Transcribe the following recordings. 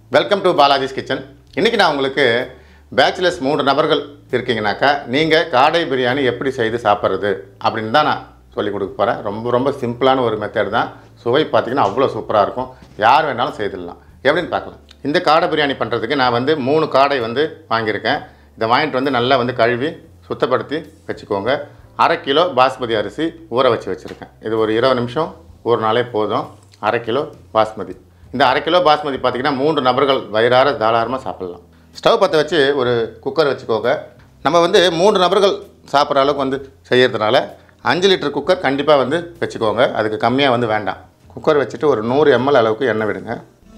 welcome to Balaji's kitchen இன்றைக்கி நான் உங்களுக்கு பேச்சுலர்ஸ் மூன்று நபர்கள் இருக்கீங்கனாக்கா நீங்கள் காடை பிரியாணி எப்படி செய்து சாப்பிட்றது அப்படின்னு தான் நான் சொல்லிக் கொடுக்க போகிறேன் ரொம்ப ரொம்ப சிம்பிளான ஒரு மெத்தட் தான் சுவை பார்த்தீங்கன்னா அவ்வளோ சூப்பராக இருக்கும் யார் வேணாலும் செய்திடலாம் எப்படின்னு பார்க்கலாம் இந்த காடை பிரியாணி பண்ணுறதுக்கு நான் வந்து மூணு காடை வந்து வாங்கியிருக்கேன் இதை வாங்கிட்டு வந்து நல்லா வந்து கழுவி சுத்தப்படுத்தி வச்சுக்கோங்க அரை கிலோ பாஸ்மதி அரிசி ஊற வச்சு வச்சுருக்கேன் இது ஒரு இருபது நிமிஷம் ஒரு நாளே போதும் அரை கிலோ பாஸ்மதி இந்த அரை கிலோ பாஸ்மதி பார்த்தீங்கன்னா மூன்று நபர்கள் வயிறார தாராளமாக சாப்பிட்லாம் ஸ்டவ் பற்ற வச்சு ஒரு குக்கர் வச்சுக்கோங்க நம்ம வந்து மூன்று நபர்கள் சாப்பிட்ற அளவுக்கு வந்து செய்யறதுனால அஞ்சு லிட்டர் குக்கர் கண்டிப்பாக வந்து வச்சுக்கோங்க அதுக்கு கம்மியாக வந்து வேண்டாம் குக்கர் வச்சுட்டு ஒரு நூறு எம்எல் அளவுக்கு எண்ணெய் விடுங்க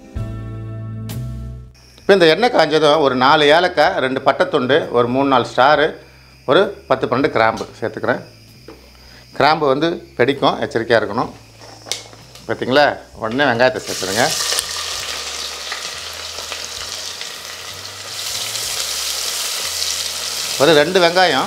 இப்போ இந்த எண்ணெய் காஞ்சதும் ஒரு நாலு ஏலக்காய் ரெண்டு பட்டைத்துண்டு ஒரு மூணு நாலு ஸ்டாரு ஒரு பத்து பன்னெண்டு கிராம்பு சேர்த்துக்கிறேன் கிராம்பு வந்து வெடிக்கும் எச்சரிக்கையாக இருக்கணும் பார்த்தீங்களா உடனே வெங்காயத்தை சேர்த்துருங்க ஒரு ரெண்டு வெங்காயம்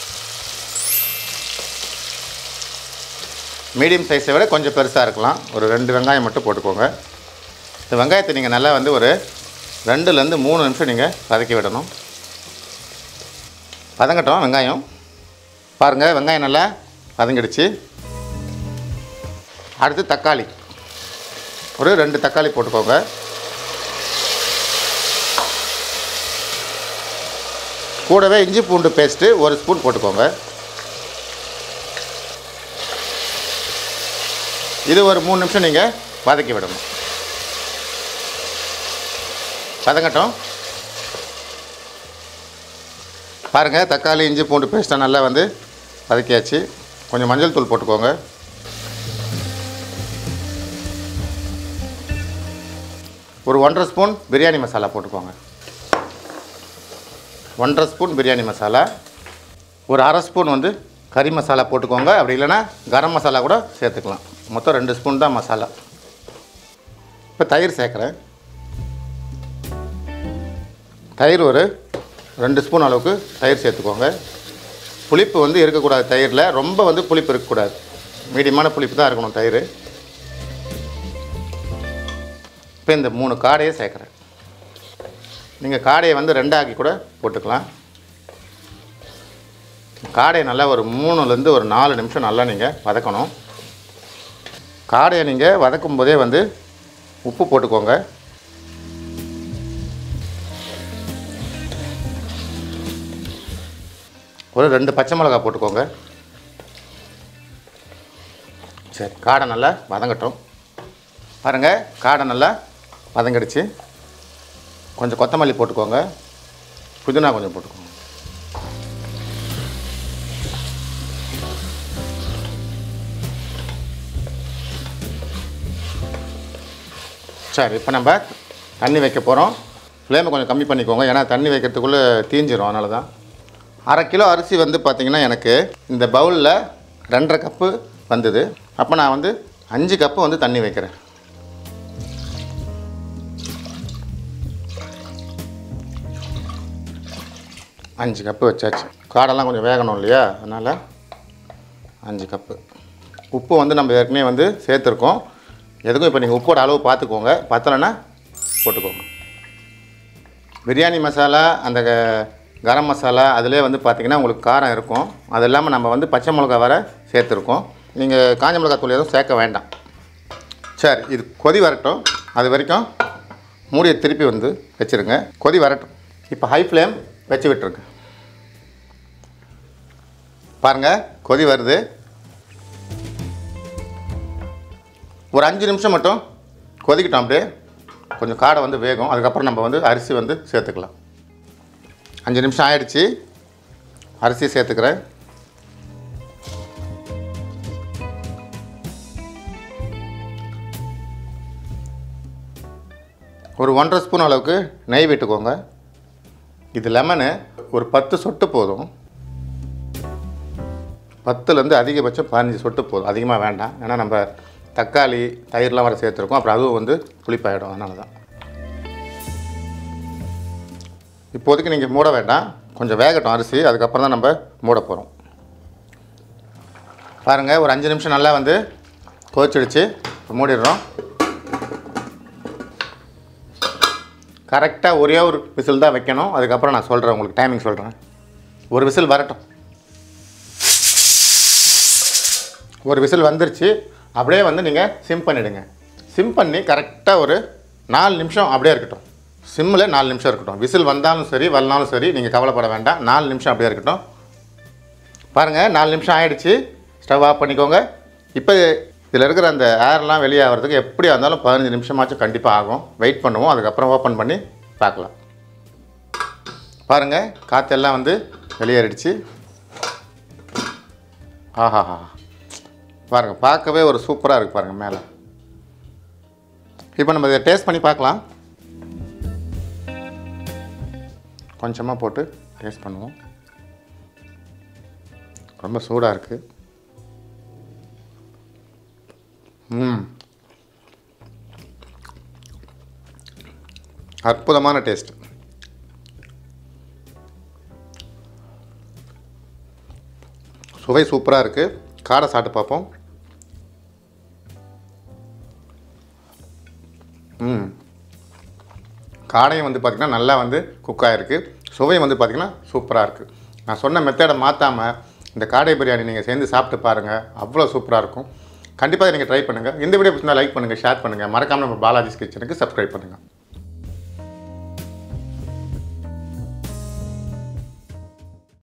மீடியம் சைஸை விட கொஞ்சம் பெருசாக இருக்கலாம் ஒரு ரெண்டு வெங்காயம் மட்டும் போட்டுக்கோங்க இந்த வெங்காயத்தை நீங்கள் நல்லா வந்து ஒரு ரெண்டுலேருந்து மூணு நிமிஷம் நீங்கள் வதக்கி விடணும் வதங்கட்டும் வெங்காயம் பாருங்கள் வெங்காயம் நல்லா வதங்கிடுச்சு அடுத்து தக்காளி ஒரு ரெண்டு தக்காளி போட்டுக்கோங்க கூடவே இஞ்சி பூண்டு பேஸ்ட்டு ஒரு ஸ்பூன் போட்டுக்கோங்க இது ஒரு மூணு நிமிஷம் நீங்கள் வதக்கி விடணும் வதங்கட்டும் பாருங்கள் தக்காளி இஞ்சி பூண்டு பேஸ்ட்டை நல்லா வந்து வதக்கியாச்சு கொஞ்சம் மஞ்சள் தூள் போட்டுக்கோங்க ஒரு ஒன்றரை ஸ்பூன் பிரியாணி மசாலா போட்டுக்கோங்க ஒன்றரை ஸ்பூன் பிரியாணி மசாலா ஒரு அரை ஸ்பூன் வந்து கறி மசாலா போட்டுக்கோங்க அப்படி இல்லைன்னா கரம் மசாலா கூட சேர்த்துக்கலாம் மொத்தம் ரெண்டு ஸ்பூன் தான் மசாலா இப்போ தயிர் சேர்க்குறேன் தயிர் ஒரு ரெண்டு ஸ்பூன் அளவுக்கு தயிர் சேர்த்துக்கோங்க புளிப்பு வந்து இருக்கக்கூடாது தயிரில் ரொம்ப வந்து புளிப்பு இருக்கக்கூடாது மீடியமான புளிப்பு தான் இருக்கணும் தயிர் இப்போ இந்த மூணு காடையை சேர்க்குறேன் நீங்கள் காடையை வந்து ரெண்டாக்கி கூட போட்டுக்கலாம் காடையை நல்லா ஒரு மூணுலேருந்து ஒரு நாலு நிமிஷம் நல்லா நீங்கள் வதக்கணும் காடையை நீங்கள் வதக்கும் போதே வந்து உப்பு போட்டுக்கோங்க ஒரு ரெண்டு பச்சை மிளகா போட்டுக்கோங்க சரி காடை நல்லா வதங்கட்டும் பாருங்கள் காடை நல்லா வதங்கிடுச்சு கொஞ்சம் கொத்தமல்லி போட்டுக்கோங்க புதினா கொஞ்சம் போட்டுக்கோங்க சரி இப்போ நம்ம தண்ணி வைக்க போகிறோம் ஃப்ளேமை கொஞ்சம் கம்மி பண்ணிக்கோங்க ஏன்னா தண்ணி வைக்கிறதுக்குள்ளே தீஞ்சிரும் அதனால தான் அரை கிலோ அரிசி வந்து பார்த்திங்கன்னா எனக்கு இந்த பவுலில் ரெண்டரை கப்பு வந்தது அப்போ நான் வந்து அஞ்சு கப்பு வந்து தண்ணி வைக்கிறேன் அஞ்சு கப்பு வச்சாச்சு காடெல்லாம் கொஞ்சம் வேகணும் இல்லையா அதனால் அஞ்சு கப்பு உப்பு வந்து நம்ம ஏற்கனவே வந்து சேர்த்துருக்கோம் எதுக்கும் இப்போ நீங்கள் உப்போட அளவு பார்த்துக்கோங்க பத்தலைன்னா போட்டுக்கோங்க பிரியாணி மசாலா அந்த க- கரம் மசாலா அதிலே வந்து பார்த்திங்கன்னா உங்களுக்கு காரம் இருக்கும் அது இல்லாமல் நம்ம வந்து பச்சை மிளகா வர சேர்த்துருக்கோம் நீங்கள் காஞ்ச மிளகா தூள் எதுவும் சேர்க்க வேண்டாம் சரி இது கொதி வரட்டும் அது வரைக்கும் மூடியை திருப்பி வந்து வச்சுருங்க கொதி வரட்டும் இப்போ ஹை ஃப்ளேம் வச்சு விட்டுருங்க பாருங்கள் கொதி வருது ஒரு அஞ்சு நிமிஷம் மட்டும் கொதிக்கிட்டோம் அப்படியே கொஞ்சம் காடை வந்து வேகும் அதுக்கப்புறம் நம்ம வந்து அரிசி வந்து சேர்த்துக்கலாம் அஞ்சு நிமிஷம் ஆயிடுச்சு அரிசி சேர்த்துக்கிறேன் ஒரு ஒன்றரை ஸ்பூன் அளவுக்கு நெய் விட்டுக்கோங்க இது லெமனு ஒரு பத்து சொட்டு போதும் பத்துலேருந்து அதிகபட்சம் பதினஞ்சு சொட்டு போதும் அதிகமாக வேண்டாம் ஏன்னா நம்ம தக்காளி தயிர்லாம் வர சேர்த்துருக்கோம் அப்புறம் அதுவும் வந்து புளிப்பாயிடும் அதனால தான் இப்போதைக்கு நீங்கள் மூட வேண்டாம் கொஞ்சம் வேகட்டும் அரிசி அதுக்கப்புறம் தான் நம்ம மூட போகிறோம் பாருங்கள் ஒரு அஞ்சு நிமிஷம் நல்லா வந்து கொதிச்சிடுச்சு இப்போ மூடிடுறோம் கரெக்டாக ஒரே ஒரு விசில் தான் வைக்கணும் அதுக்கப்புறம் நான் சொல்கிறேன் உங்களுக்கு டைமிங் சொல்கிறேன் ஒரு விசில் வரட்டும் ஒரு விசில் வந்துருச்சு அப்படியே வந்து நீங்கள் சிம் பண்ணிவிடுங்க சிம் பண்ணி கரெக்டாக ஒரு நாலு நிமிஷம் அப்படியே இருக்கட்டும் சிம்மில் நாலு நிமிஷம் இருக்கட்டும் விசில் வந்தாலும் சரி வரனாலும் சரி நீங்கள் கவலைப்பட வேண்டாம் நாலு நிமிஷம் அப்படியே இருக்கட்டும் பாருங்கள் நாலு நிமிஷம் ஆயிடுச்சு ஸ்டவ் ஆஃப் பண்ணிக்கோங்க இப்போ இதில் இருக்கிற அந்த ஏர்லாம் வெளியே ஆகிறதுக்கு எப்படியா இருந்தாலும் பதினஞ்சு நிமிஷமாச்சும் கண்டிப்பாக ஆகும் வெயிட் பண்ணுவோம் அதுக்கப்புறம் ஓப்பன் பண்ணி பார்க்கலாம் பாருங்கள் காற்றெல்லாம் வந்து வெளியேறிடுச்சு ஆஹாஹா பாருங்கள் பார்க்கவே ஒரு சூப்பராக இருக்குது பாருங்கள் மேலே இப்போ நம்ம இதை டேஸ்ட் பண்ணி பார்க்கலாம் கொஞ்சமாக போட்டு டேஸ்ட் பண்ணுவோம் ரொம்ப சூடாக இருக்குது ம் அற்புதமான டேஸ்ட் சுவை சூப்பராக இருக்குது காடை சாப்பிட்டு பார்ப்போம் ம் காடையும் வந்து பார்த்திங்கன்னா நல்லா வந்து குக் ஆகிருக்கு சுவையும் வந்து பார்த்திங்கன்னா சூப்பராக இருக்குது நான் சொன்ன மெத்தடை மாற்றாமல் இந்த காடை பிரியாணி நீங்கள் சேர்ந்து சாப்பிட்டு பாருங்கள் அவ்வளோ சூப்பராக இருக்கும் கண்டிப்பாக நீங்கள் ட்ரை பண்ணுங்கள் இந்த வீடியோ பிடிச்சிருந்தா லைக் பண்ணுங்கள் ஷேர் பண்ணுங்கள் மறக்காமல் நம்ம பாலாஜிஸ் கிச்சனுக்கு சப்ஸ்கிரைப் பண்ணுங்கள்